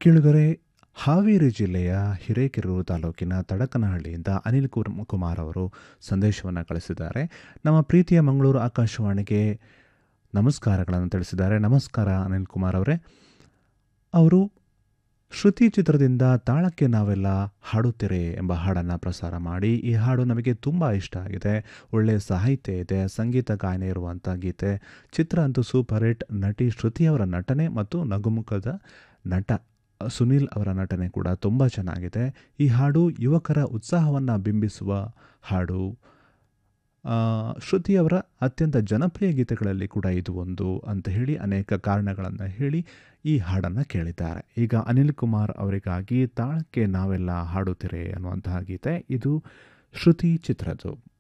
ಕೇಳುಗರೆ ಹಾವೇರಿ ಜಿಲ್ಲೆಯ ಹಿರೇಕೆರೂರು ತಾಲೂಕಿನ ತಡಕನಹಳ್ಳಿಯಿಂದ ಅನಿಲ್ ಕುರ್- ಕುಮಾರ್ ಅವರು ಸಂದೇಶವನ್ನು ಕಳಿಸಿದ್ದಾರೆ ನಮ್ಮ ಪ್ರೀತಿಯ ಮಂಗಳೂರು ಆಕಾಶವಾಣಿಗೆ ನಮಸ್ಕಾರಗಳನ್ನು ತಿಳಿಸಿದ್ದಾರೆ ನಮಸ್ಕಾರ ಅನಿಲ್ ಕುಮಾರ್ ಅವರೇ ಅವರು ಶ್ರುತಿ ಚಿತ್ರದಿಂದ ತಾಳಕ್ಕೆ ನಾವೆಲ್ಲ ಹಾಡುತ್ತಿರೆ ಎಂಬ ಹಾಡನ್ನು ಪ್ರಸಾರ ಮಾಡಿ ಈ ಹಾಡು ನಮಗೆ ತುಂಬ ಇಷ್ಟ ಆಗಿದೆ ಒಳ್ಳೆಯ ಸಾಹಿತ್ಯ ಇದೆ ಸಂಗೀತ ಗಾಯನ ಇರುವಂಥ ಗೀತೆ ಚಿತ್ರ ಅಂತೂ ಸೂಪರ್ ಹಿಟ್ ನಟಿ ಶ್ರುತಿಯವರ ನಟನೆ ಮತ್ತು ನಗುಮುಖದ ನಟ ಸುನೀಲ್ ಅವರ ನಟನೆ ಕೂಡ ತುಂಬ ಚೆನ್ನಾಗಿದೆ ಈ ಹಾಡು ಯುವಕರ ಉತ್ಸಾಹವನ್ನು ಬಿಂಬಿಸುವ ಹಾಡು ಆ, ಶ್ರುತಿಯವರ ಅತ್ಯಂತ ಜನಪ್ರಿಯ ಗೀತೆಗಳಲ್ಲಿ ಕೂಡ ಇದು ಒಂದು ಅಂತ ಹೇಳಿ ಅನೇಕ ಕಾರಣಗಳನ್ನು ಹೇಳಿ ಈ ಹಾಡನ್ನು ಕೇಳಿದ್ದಾರೆ ಈಗ ಅನಿಲ್ ಕುಮಾರ್ ಅವರಿಗಾಗಿ ತಾಳಕ್ಕೆ ನಾವೆಲ್ಲ ಹಾಡುತ್ತಿರೆ ಅನ್ನುವಂತಹ ಗೀತೆ ಇದು ಶ್ರುತಿ ಚಿತ್ರದ್ದು